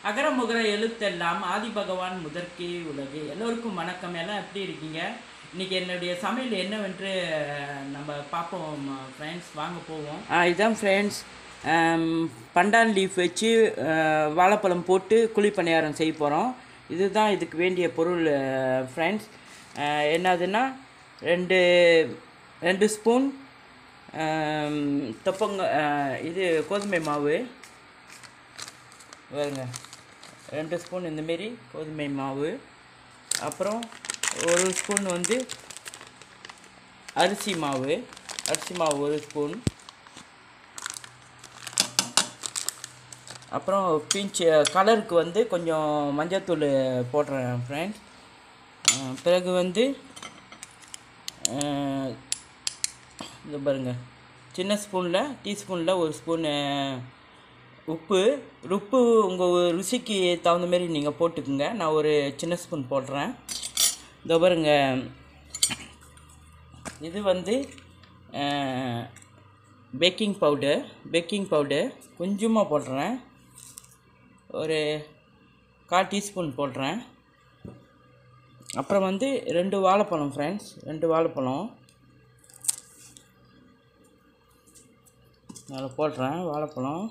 அகர முகர எழுத்தெல்லாம் ஆதி பகவான் முதற்கே உலகு எல்லோருக்கும் வணக்கம் எல்லாம் எப்படி இருக்கீங்க இன்னைக்கு என்னுடைய சமையல் என்னவென்று அஹ், நம்ம பார்ப்போம் ஃப்ரெண்ட்ஸ் வாங்க போவோம் இதுதான் ஃப்ரெண்ட்ஸ் பண்டான் லீஃப் வச்சு அஹ், வாழைப்பழம் போட்டு குழி பணியாரம் செய்ய போகிறோம் இதுதான் இதுக்கு வேண்டிய பொருள் ஃப்ரெண்ட்ஸ் என்னதுன்னா ரெண்டு ரெண்டு ஸ்பூன் தொப்பங்க அஹ், இது கோதுமை மாவு பாருங்க ரெண்டு ஸ்பூன் இந்தமாரி கோதுமை மாவு அப்புறம் ஒரு ஸ்பூன் வந்து அரிசி மாவு அரிசி மாவு ஒரு ஸ்பூன் அப்புறம் பிஞ்சு கலருக்கு வந்து கொஞ்சம் மஞ்சத்தூள் போடுறேன் ஃப்ரெண்ட்ஸ் பிறகு வந்து அஹ், இது பாருங்க சின்ன ஸ்பூனில் டீஸ்பூனில் ஒரு ஸ்பூனு உப்பு உப்பு உங்கள் ருசிக்கு தகுந்த மாதிரி நீங்கள் போட்டுக்குங்க நான் ஒரு சின்ன ஸ்பூன் போடுறேன் இதோ பாருங்க இது வந்து பேக்கிங் பவுடர் பேக்கிங் பவுடர் கொஞ்சமாக போடுறேன் ஒரு கால் டீஸ்பூன் போடுறேன் அப்புறம் வந்து ரெண்டு வாழைப்பழம் ஃப்ரெண்ட்ஸ் ரெண்டு வாழைப்பழம் அதில் போடுறேன் வாழைப்பழம்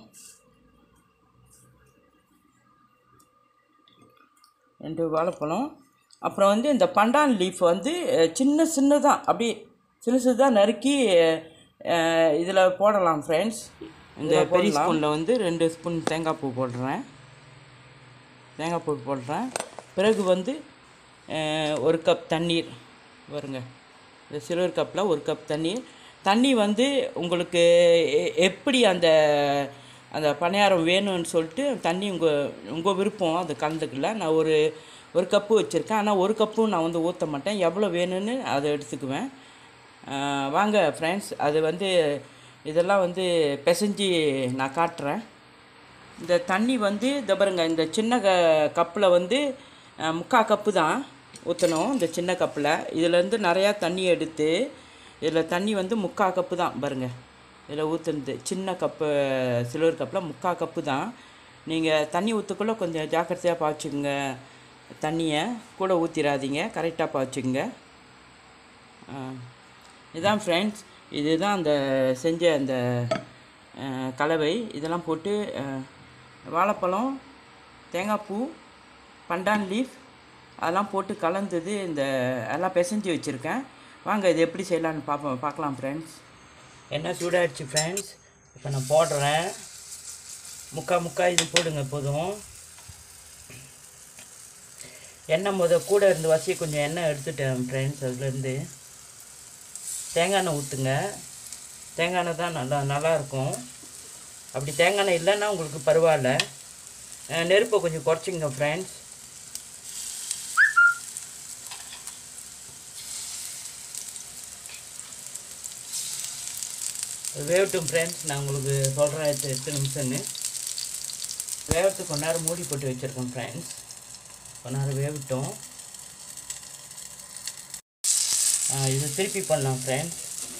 ரெண்டு வாழைப்பழம் அப்புறம் வந்து இந்த பண்டான் லீஃப் வந்து அஹ், சின்ன சின்னதாக அப்படியே சின்ன சின்னதாக நறுக்கி இதில் போடலாம் ஃப்ரெண்ட்ஸ் இந்த பெரிய ஸ்பூனில் வந்து ரெண்டு ஸ்பூன் தேங்காய் பூ போடுறேன் தேங்காய் பூ போடுறேன் பிறகு வந்து அஹ், ஒரு கப் தண்ணீர் வருங்க இந்த சில்வர் கப்பில் ஒரு கப் தண்ணீர் தண்ணி வந்து உங்களுக்கு எ- எப்படி அந்த அந்த பணியாரம் வேணும்னு சொல்லிட்டு தண்ணி உங்கள் உங்கள் விருப்பம் அது கலந்துக்கல நான் ஒரு ஒரு கப்பு வச்சுருக்கேன் ஆனால் ஒரு கப்பும் நான் வந்து ஊற்ற மாட்டேன் எவ்வளோ வேணும்னு அதை எடுத்துக்குவேன் அஹ், வாங்க ஃப்ரெண்ட்ஸ் அது வந்து இதெல்லாம் வந்து பிசைஞ்சு நான் காட்டுறேன் இந்த தண்ணி வந்து இந்த பாருங்க இந்த சின்ன க கப்பில் வந்து அஹ், முக்கால் கப்பு தான் ஊற்றணும் இந்த சின்ன கப்பில் இதுலேருந்து நிறையா தண்ணி எடுத்து இதில் தண்ணி வந்து முக்கால் கப்பு தான் பாருங்க இதில் ஊற்றுனது சின்ன கப்பு சில்வர் கப்பில் முக்கால் கப்பு தான் நீங்கள் தண்ணி ஊற்றக்குள்ளே கொஞ்சம் ஜாக்கிரதையாக பாய்ச்சுக்குங்க தண்ணியை கூட ஊற்றிடாதீங்க கரெக்டாக பாய்ச்சுக்குங்க ஆ. இதான் ஃப்ரெண்ட்ஸ் இதுதான் அந்த செஞ்ச அந்த அஹ், கலவை இதெல்லாம் போட்டு அஹ், வாழைப்பழம் தேங்காய் பூ பண்டான் லீஃப் அதெல்லாம் போட்டு கலந்தது இந்த எல்லாம் பிசைஞ்சு வச்சுருக்கேன் வாங்க இது எப்படி செய்யலான்னு பார்ப்போம் பார்க்கலாம் ஃப்ரெண்ட்ஸ் எண்ணெய் சூடாகிடுச்சு ஃப்ரெண்ட்ஸ் இப்போ நான் போடுறேன் முக்கா முக்கா இது போடுங்க போதும் எண்ணெய் முத கூட இருந்து வசி கொஞ்சம் எண்ணெய் எடுத்துட்டேன் ஃப்ரெண்ட்ஸ் அதுலேருந்து தேங்காய் எண்ணெய் ஊற்றுங்க தேங்காய் எண்ணெய் தான் நல்லா நல்லா இருக்கும் அப்படி தேங்காய் எண்ணெய் இல்லைன்னா உங்களுக்கு பரவாயில்ல அஹ் நெருப்பை கொஞ்சம் குறைச்சிங்க ஃப்ரெண்ட்ஸ் வேகட்டும் ஃப்ரெண்ட்ஸ் நான் உங்களுக்கு சொல்கிறேன் எட்டு எட்டு நிமிஷம்னு வேகத்துக்கு கொஞ்ச நேரம் மூடி போட்டு வச்சுருக்கேன் ஃப்ரெண்ட்ஸ் கொஞ்ச நேரம் வேகட்டும் ஆ, இது திருப்பி பண்ணலாம் ஃப்ரெண்ட்ஸ்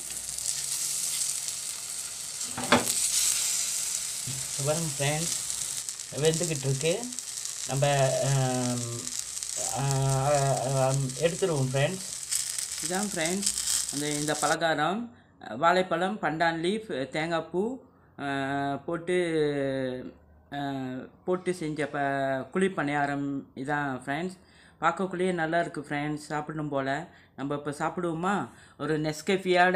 பாருங்க ஃப்ரெண்ட்ஸ் வெந்துக்கிட்டு இருக்கு நம்ம ஆம், ஆ, ஆம், எடுத்துருவோம் ஃப்ரெண்ட்ஸ் இதான் ஃப்ரெண்ட்ஸ் அந்த இந்த பலகாரம் அஹ், வாழைப்பழம் பண்டான் லீஃப் தேங்காய் பூ அஹ், போட்டு அஹ், போட்டு செஞ்ச ப குழி பணியாரம் இதான் ஃப்ரெண்ட்ஸ் பார்க்கக்குள்ளேயே நல்லா இருக்குது ஃப்ரெண்ட்ஸ் சாப்பிடணும் போல் நம்ம இப்போ சாப்பிடுவோமா ஒரு நெஸ்கேஃபியோட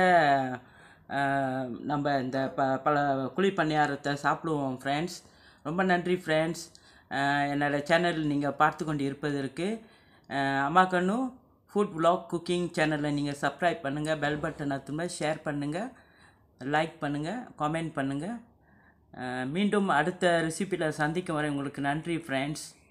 நம்ம இந்த ப பல குழி பணியாரத்தை சாப்பிடுவோம் ஃப்ரெண்ட்ஸ் ரொம்ப நன்றி ஃப்ரெண்ட்ஸ் என்னோட சேனல் நீங்கள் பார்த்து கொண்டு இருப்பதற்கு அஹ், அம்மா கண்ணு ஃபுட் vlog குக்கிங் சேனலை நீங்கள் சப்ஸ்கிரைப் பண்ணுங்கள் பெல் பட்டன் அத்துமே ஷேர் பண்ணுங்கள் லைக் பண்ணுங்கள் காமெண்ட் பண்ணுங்கள் மீண்டும் அடுத்த ரெசிபியில் சந்திக்கும் வரை உங்களுக்கு நன்றி ஃப்ரெண்ட்ஸ்